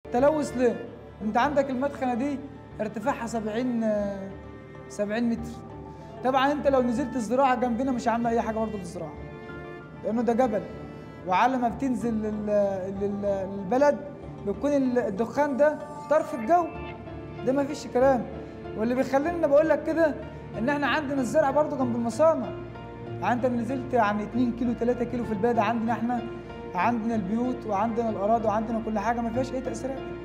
تلوث ليه؟ انت عندك المدخنه دي ارتفاعها 70 آه، 70 متر طبعا انت لو نزلت الزراعه جنبنا مش عامله اي حاجه برضه للزراعه لانه ده جبل وعلى ما بتنزل لل- لل- للبلد بيكون ال- الدخان ده طرف الجو ده ما فيش كلام واللي بيخليني بقول لك كده ان احنا عندنا الزرع برضه جنب المصانع يعني انت نزلت عن 2 كيلو 3 كيلو في البلد عندنا احنا عندنا البيوت وعندنا الاراضي وعندنا كل حاجه ما فيهاش اي تاثيرات